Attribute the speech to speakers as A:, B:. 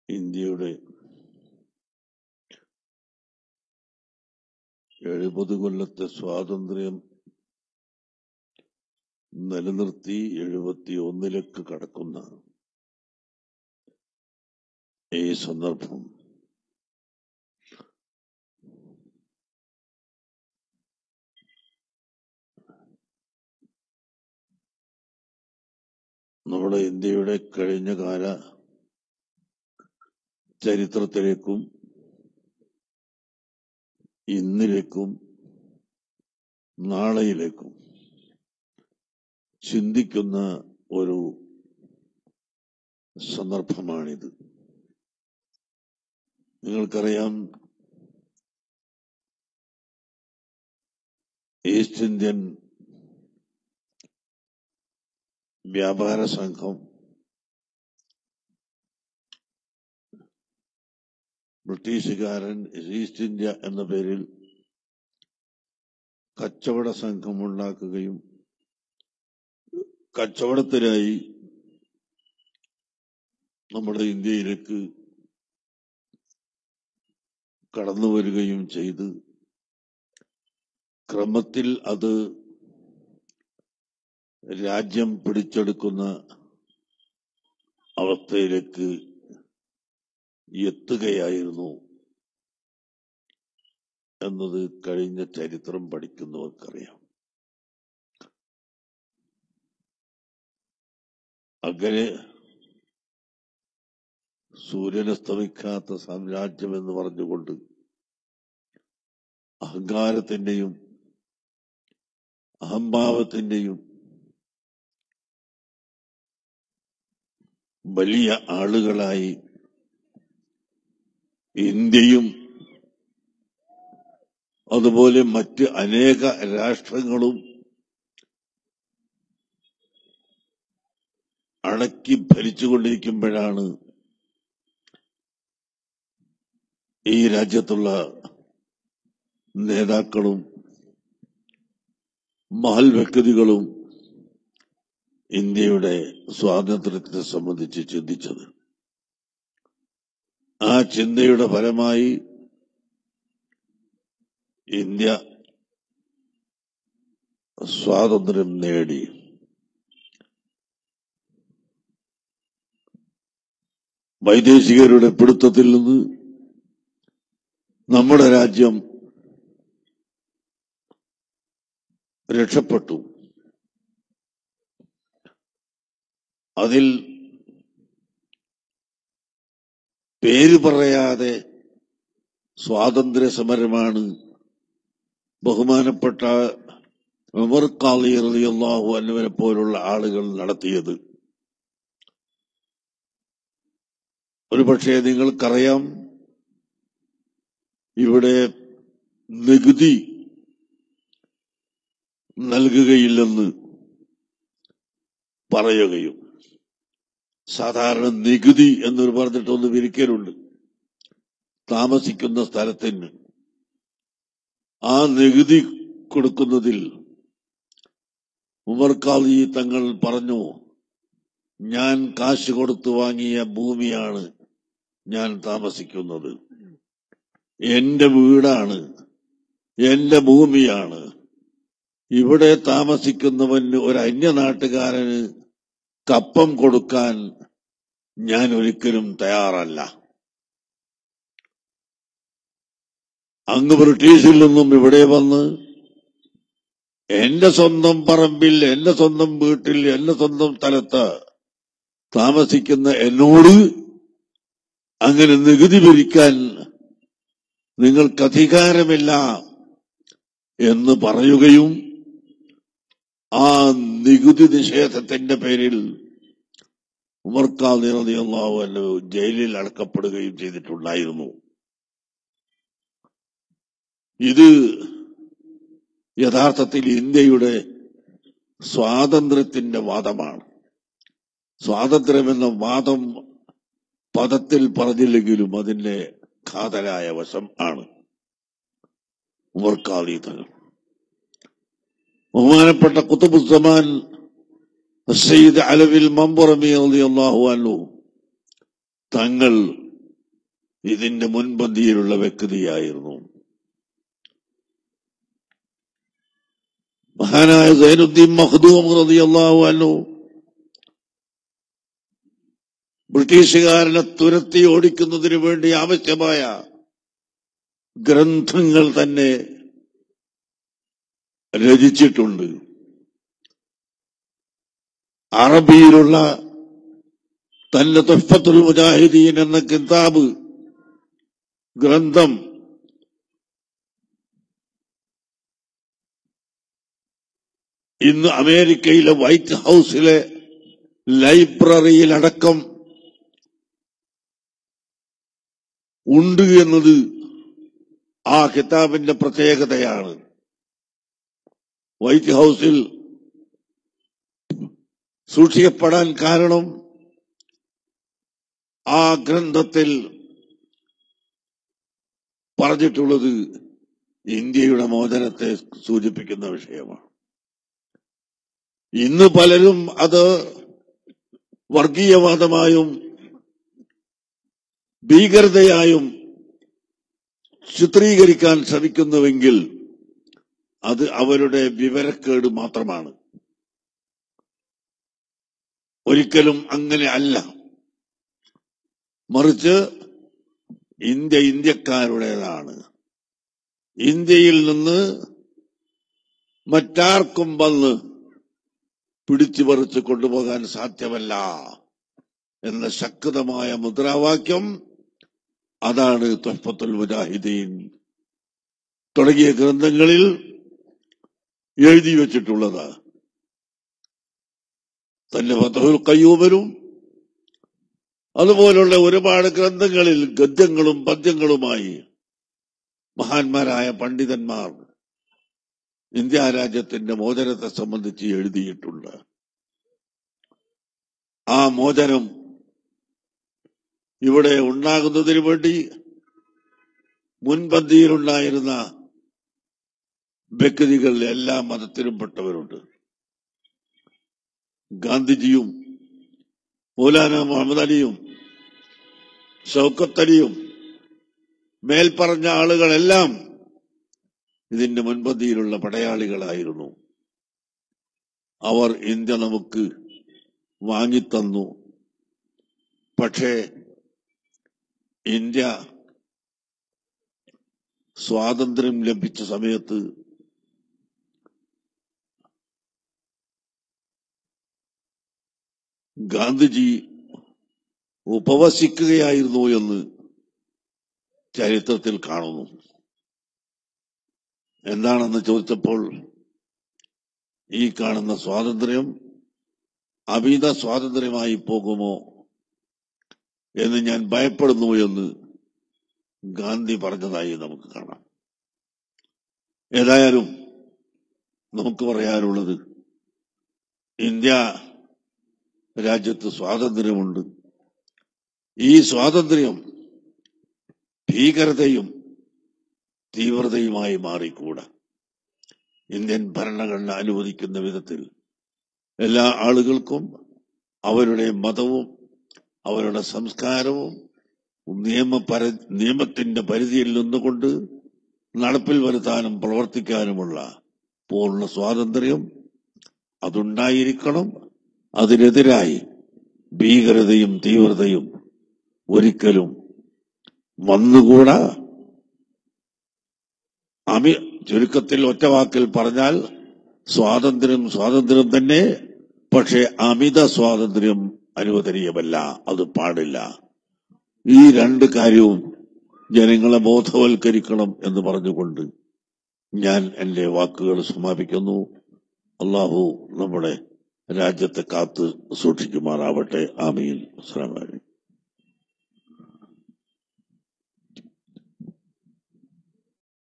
A: ഇന്ത്യയുടെ എഴുപത് കൊല്ലത്തെ സ്വാതന്ത്ര്യം നിലനിർത്തി എഴുപത്തി ഒന്നിലേക്ക് കടക്കുന്ന ഈ സന്ദർഭം നമ്മുടെ ഇന്ത്യയുടെ കഴിഞ്ഞ കാല ചരിത്രത്തിലേക്കും ഇന്നിലേക്കും നാളെയിലേക്കും ചിന്തിക്കുന്ന ഒരു സന്ദർഭമാണിത് നിങ്ങൾക്കറിയാം ഈസ്റ്റ് ഇന്ത്യൻ വ്യാപാര സംഘം ബ്രിട്ടീഷുകാരൻ ഈസ്റ്റ് ഇന്ത്യ എന്ന പേരിൽ കച്ചവട സംഘം ഉണ്ടാക്കുകയും കച്ചവടത്തിനായി നമ്മുടെ ഇന്ത്യയിലേക്ക് കടന്നു വരികയും ചെയ്ത് ക്രമത്തിൽ അത് രാജ്യം പിടിച്ചെടുക്കുന്ന അവസ്ഥയിലേക്ക് എത്തുകയായിരുന്നു എന്നത് കഴിഞ്ഞ ചരിത്രം പഠിക്കുന്നവർക്കറിയാം അങ്ങനെ സൂര്യനസ്തമിക്കാത്ത സാമ്രാജ്യം എന്ന് പറഞ്ഞുകൊണ്ട് അഹങ്കാരത്തിന്റെയും അഹംഭാവത്തിന്റെയും വലിയ ആളുകളായി ഇന്ത്യയും അതുപോലെ മറ്റ് അനേക രാഷ്ട്രങ്ങളും അടക്കി ഭരിച്ചുകൊണ്ടിരിക്കുമ്പോഴാണ് ഈ രാജ്യത്തുള്ള നേതാക്കളും മഹൽ വ്യക്തികളും ഇന്ത്യയുടെ സ്വാതന്ത്ര്യത്തെ സംബന്ധിച്ച് ചിന്തിച്ചത് ആ ചിന്തയുടെ ഫലമായി ഇന്ത്യ സ്വാതന്ത്ര്യം നേടി വൈദേശികരുടെ പിടുത്തത്തിൽ നിന്ന് നമ്മുടെ രാജ്യം രക്ഷപ്പെട്ടു അതിൽ പേര് പറയാതെ സ്വാതന്ത്ര്യ സമരമാണ് ബഹുമാനപ്പെട്ട ഉമർ ഖാലി റളിയല്ലാഹു അൻഹുവിനെ പോലുള്ള ആളുകൾ നടത്തിയത് ഒരുപക്ഷെ നിങ്ങൾക്കറിയാം ഇവിടെ നികുതി നൽകുകയില്ലെന്ന് പറയുകയും സാധാരണ നികുതി എന്നൊരു പറഞ്ഞിട്ടൊന്ന് വിരിക്കലുണ്ട് താമസിക്കുന്ന സ്ഥലത്തിന് ആ നികുതി കൊടുക്കുന്നതിൽ ഉമർ ഖാദി തങ്ങൾ പറഞ്ഞു ഞാൻ കാശ് കൊടുത്തു വാങ്ങിയ ഭൂമിയാണ് ഞാൻ താമസിക്കുന്നത് എന്റെ വീടാണ് എന്റെ ഭൂമിയാണ് ഇവിടെ താമസിക്കുന്നവന് ഒരു അന്യനാട്ടുകാരന് കപ്പം കൊടുക്കാൻ ഞാൻ ഒരിക്കലും തയ്യാറല്ല അങ്ങ് ബ്രിട്ടീഷിൽ നിന്നും ഇവിടെ വന്ന് എന്റെ സ്വന്തം പറമ്പിൽ എന്റെ സ്വന്തം വീട്ടിൽ എന്റെ സ്വന്തം സ്ഥലത്ത് താമസിക്കുന്ന എന്നോട് അങ്ങനെ നികുതി പിരിക്കാൻ നിങ്ങൾക്ക് അധികാരമില്ല എന്ന് പറയുകയും ആ നികുതി നിഷേധത്തിന്റെ പേരിൽ ഉമർക്കാൽ റളിയല്ലാഹു അൻഹു ജയിലിൽ അടക്കപ്പെടുകയും ചെയ്തിട്ടുണ്ടായിരുന്നു ഇത് യഥാർത്ഥത്തിൽ ഇന്ത്യയുടെ സ്വാതന്ത്ര്യത്തിന്റെ വാദമാണ് സ്വാതന്ത്ര്യമെന്ന വാദം പദത്തിൽ പറഞ്ഞില്ലെങ്കിലും അതിന്റെ ഘാതരായ വശം ആണ് ഉമർക്കാലി തങ്ങൾ ബഹുമാനപ്പെട്ട കുത്തുബുസമാൻ സയ്യിദ് അലവിൽ മമ്പുറമി റളിയല്ലാഹു അൻഹു തങ്ങൾ ഇതിന്റെ മുൻപന്തിയിലുള്ള വ്യക്തിയായിരുന്നു മഹാനായ സൈനുദ്ദീൻ മഖ്ദൂം റളിയല്ലാഹു അൻഹു ബ്രിട്ടീഷുകാരനെ തുരത്തി ഓടിക്കുന്നതിന് വേണ്ടി ആവശ്യമായ ഗ്രന്ഥങ്ങൾ തന്നെ രചിച്ചിട്ടുണ്ട് അറബിയിലുള്ള തന്റെ തൊഫത്തുൽ മുജാഹിദീൻ എന്ന കിതാബ് ഗ്രന്ഥം ഇന്ന് അമേരിക്കയിലെ വൈറ്റ് ഹൗസിലെ ലൈബ്രറിയിലടക്കം ഉണ്ട് എന്നത് ആ കിതാബിന്റെ പ്രത്യേകതയാണ് വൈറ്റ് ഹൗസിൽ സൂക്ഷിക്കപ്പെടാൻ കാരണം ആ ഗ്രന്ഥത്തിൽ പറഞ്ഞിട്ടുള്ളത് ഇന്ത്യയുടെ മോചനത്തെ സൂചിപ്പിക്കുന്ന വിഷയമാണ് ഇന്ന് പലരും അത് വർഗീയവാദമായും ഭീകരതയായും ചിത്രീകരിക്കാൻ ശ്രമിക്കുന്നുവെങ്കിൽ അത് അവരുടെ വിവരക്കേട് മാത്രമാണ് ഒരിക്കലും അങ്ങനെ അല്ല മറിച്ച് ഇന്ത്യ ഇന്ത്യക്കാരുടേതാണ് ഇന്ത്യയിൽ നിന്ന് മറ്റാർക്കും വന്ന് പിടിച്ചു പറിച്ച് കൊണ്ടുപോകാൻ സാധ്യമല്ല എന്ന ശക്തമായ മുദ്രാവാക്യം അതാണ് തൊഹഫത്തുൽ മുജാഹിദീൻ തുടങ്ങിയ ഗ്രന്ഥങ്ങളിൽ എഴുതി വച്ചിട്ടുള്ളത് തന്നെ ഫതഹുൽ കയ്യൂബനും അതുപോലുള്ള ഒരുപാട് ഗ്രന്ഥങ്ങളിൽ ഗദ്യങ്ങളും പദ്യങ്ങളുമായി മഹാന്മാരായ പണ്ഡിതന്മാർ ഇന്ത്യ രാജ്യത്തിന്റെ മോചനത്തെ സംബന്ധിച്ച് എഴുതിയിട്ടുണ്ട് ആ മോചനം ഇവിടെ ഉണ്ടാകുന്നതിന് വേണ്ടി മുൻപന്തിയിലുണ്ടായിരുന്ന വ്യക്തികൾ എല്ലാ മതത്തിലും പെട്ടവരുണ്ട് ഗാന്ധിജിയും മൗലാന മുഹമ്മദ് അലിയും ഷൗക്കത്ത് അലിയും മേൽപ്പറഞ്ഞ ആളുകളെല്ലാം ഇതിന്റെ മുൻപന്തിയിലുള്ള പടയാളികളായിരുന്നു അവർ ഇന്ത്യ നമുക്ക് വാങ്ങിത്തന്നു പക്ഷേ ഇന്ത്യ സ്വാതന്ത്ര്യം ലഭിച്ച സമയത്ത് ഗാന്ധിജി ഉപവസിക്കുകയായിരുന്നു എന്ന് ചരിത്രത്തിൽ കാണുന്നു എന്താണെന്ന് ചോദിച്ചപ്പോൾ ഈ കാണുന്ന സ്വാതന്ത്ര്യം അമിത സ്വാതന്ത്ര്യമായി പോകുമോ എന്ന് ഞാൻ ഭയപ്പെടുന്നു എന്ന് ഗാന്ധി പറഞ്ഞതായി നമുക്ക് കാണാം ഏതായാലും നമുക്ക് പറയാനുള്ളത് ഇന്ത്യ രാജ്യത്ത് സ്വാതന്ത്ര്യമുണ്ട് ഈ സ്വാതന്ത്ര്യം ഭീകരതയും തീവ്രതയുമായി മാറിക്കൂടാ ഇന്ത്യൻ ഭരണഘടന അനുവദിക്കുന്ന വിധത്തിൽ എല്ലാ ആളുകൾക്കും അവരുടെ മതവും അവരുടെ സംസ്കാരവും നിയമപര നിയമത്തിന്റെ പരിധിയിൽ നിന്നുകൊണ്ട് നടപ്പിൽ വരുത്താനും പ്രവർത്തിക്കാനുമുള്ള പൂർണ്ണ സ്വാതന്ത്ര്യം അതുണ്ടായിരിക്കണം അതിനെതിരായി ഭീകരതയും തീവ്രതയും ഒരിക്കലും വന്നുകൂടാ അമി ചുരുക്കത്തിൽ ഒറ്റവാക്കിൽ പറഞ്ഞാൽ സ്വാതന്ത്ര്യം സ്വാതന്ത്ര്യം തന്നെ പക്ഷെ അമിത സ്വാതന്ത്ര്യം അനുവദനീയമല്ല അത് പാടില്ല ഈ രണ്ട് കാര്യവും ജനങ്ങളെ ബോധവൽക്കരിക്കണം എന്ന് പറഞ്ഞുകൊണ്ട് ഞാൻ എന്റെ വാക്കുകൾ സമാപിക്കുന്നു അള്ളാഹു നമ്മുടെ രാജ്യത്തെ കാത്ത് സൂക്ഷിക്കുമാറാവട്ടെ ആമീൻ അസ്സലാമു അലൈക്കും